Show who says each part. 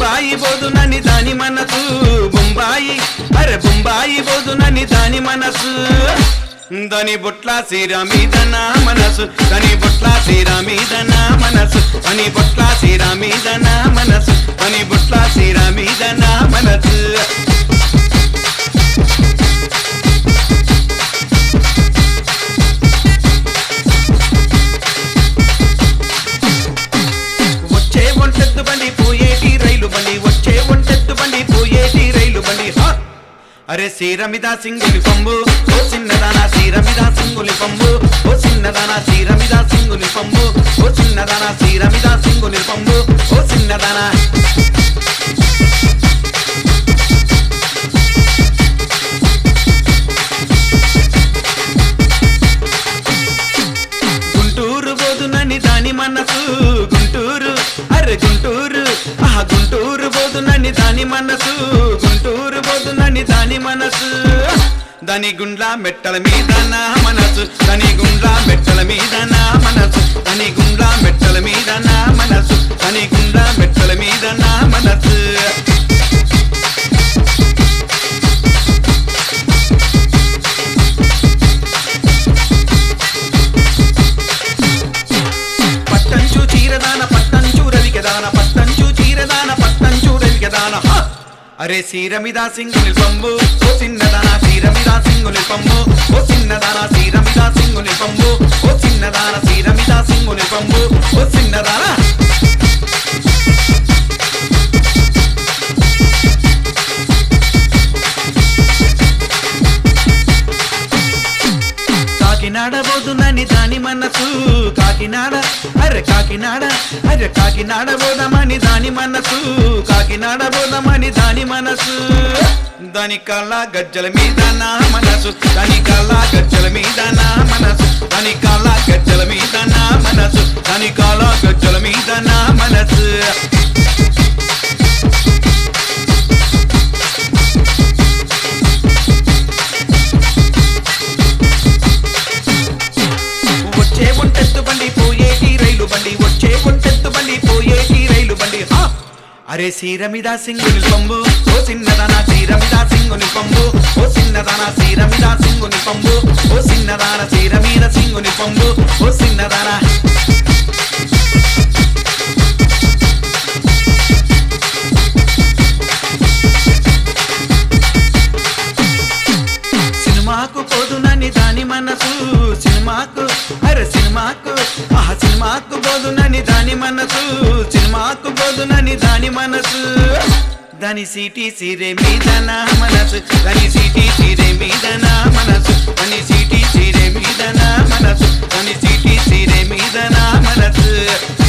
Speaker 1: బొంబాయి బోదునని దాని మనసు బొంబాయి అరే బొంబాయి బోదునని దాని మనసు దాని బొట్ల సీర మీద నా మనసు దాని బొట్ల సీర మీద నా మనసు దాని బొట్ల సీర మీద నా మనసు దాని బొట్ల సీర మీద నా మనసు వచ్చే ఒంటెత్తు బండి పోయేటి రైలు బండి వచ్చే ఒంటెత్తు బండి పోయేటి రైలు బండి హా! అరే సీరమిద సింగులి పంబు ఓ చిన్నదానా సీరమిద సింగులి పంబు ఓ చిన్నదానా సీరమిద సింగులి పంబు ఓ చిన్నదానా సీరమిద సింగులి పంబు ఓ చిన్నదానా గుంటూరు బోదునని దాని మనసు గుంటూరు అరే గుంటూరు ఆ గుంటూరు బోదునని దాని మనసు గుంటూరు బోదునని దాని మనసు దాని గుండ్ల మెట్టల మీద నా మనసు దాని గుండ్ల మెట్టల మీద నా మనసు దాని గుండ్ల మెట్టల మీద నా మనసు దాని గుండ్ల మెట్టల మీద నా మనసు పట్టంచు చీరదాన పట్టంచు రవికదాన పట్టంచు చీరదాన పట్టంచు రవికదాన హ! అరే సీరమిదా సింగుని పంబు ఓ చిన్నదాన సీరమిదా సింగుని పంబు ఓ చిన్నదాన సీరమిదా సింగుని పంబు ఓ చిన్నదాన సీరమిదా సింగుని పంబు ఓ చిన్నదాన కాకినాడ బోదునని దాని మనసు కాకినాడ అరే కాకినాడ అరే కాకినాడ బోదమని దాని మనసు కాకినాడ బోదమని దాని మనసు దాని కళ్ళ గజ్జల మీద నా మనసు దాని కళ్ళ గజ్జల మీద నా మనసు దాని కళ్ళ గజ్జల మీద నా మనసు దాని కళ్ళ గజ్జల మీద నా మనసు వచ్చే ఒంటెత్తు బండి పోయేటి రైలు బండి వచ్చే ఒంటెత్తు బండి పోయేటి రైలు బండి హా! అరే సీరమిద సింగుని పంబు ఓ చిన్నదాన సీరమిద సింగుని పంబు ఓ చిన్నదాన సీరమిద సింగుని పంబు ఓ చిన్నదాన సీరమీద సింగుని పంబు ఓ చిన్నదాన సినిమాకు పోదునని దాని మనసు సినిమాకు అరే సినిమాకు ఆ సినిమాకు పోదునని దాని మనసు సినిమాకు పోదునని దాని మనసు దాని సీటీ సీరే మీద నా మనసు దాని సీటీ సీరే మీద నా మనసు దాని సీటీ సీరే మీద నా మనసు దాని సీటీ సీరే మీద నా మనసు